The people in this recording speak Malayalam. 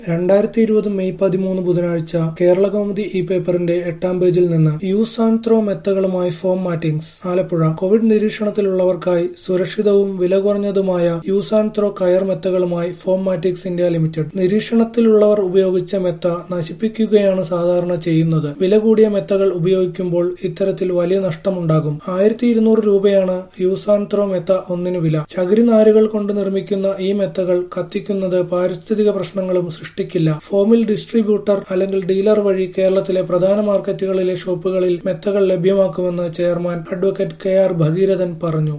രണ്ടായിരത്തി ഇരുപത് മെയ് പതിമൂന്ന് ബുധനാഴ്ച കേരളകൗമുദി ഇ പേപ്പറിന്റെ എട്ടാം പേജിൽ നിന്ന് യൂസ് ആൻഡ് ത്രോ മെത്തകളുമായി ഫോം മാറ്റിങ്സ് ആലപ്പുഴ കോവിഡ് നിരീക്ഷണത്തിലുള്ളവർക്കായി സുരക്ഷിതവും വില കുറഞ്ഞതുമായ യൂസ് ആൻഡ് ത്രോ കയർ മെത്തകളുമായി ഫോം മാറ്റിക്സ് ഇന്ത്യ ലിമിറ്റഡ് നിരീക്ഷണത്തിലുള്ളവർ ഉപയോഗിച്ച മെത്ത നശിപ്പിക്കുകയാണ് സാധാരണ ചെയ്യുന്നത് വില കൂടിയ മെത്തകൾ ഉപയോഗിക്കുമ്പോൾ ഇത്തരത്തിൽ വലിയ നഷ്ടമുണ്ടാകും ആയിരത്തി ഇരുന്നൂറ് രൂപയാണ് യൂസ് ആൻഡ് ത്രോ മെത്ത ഒന്നിനു വില ചകിരി നാരുകൾ കൊണ്ട് നിർമ്മിക്കുന്ന ഈ മെത്തകൾ കത്തിക്കുന്നത് പാരിസ്ഥിതിക പ്രശ്നങ്ങളും സൃഷ്ടിക്കില്ല ഫോമിൽ ഡിസ്ട്രിബ്യൂട്ടർ അല്ലെങ്കിൽ ഡീലർ വഴി കേരളത്തിലെ പ്രധാന മാർക്കറ്റുകളിലെ ഷോപ്പുകളിൽ മെത്തകൾ ലഭ്യമാക്കുമെന്ന് chairman advocate K R Bhageerathan പറഞ്ഞു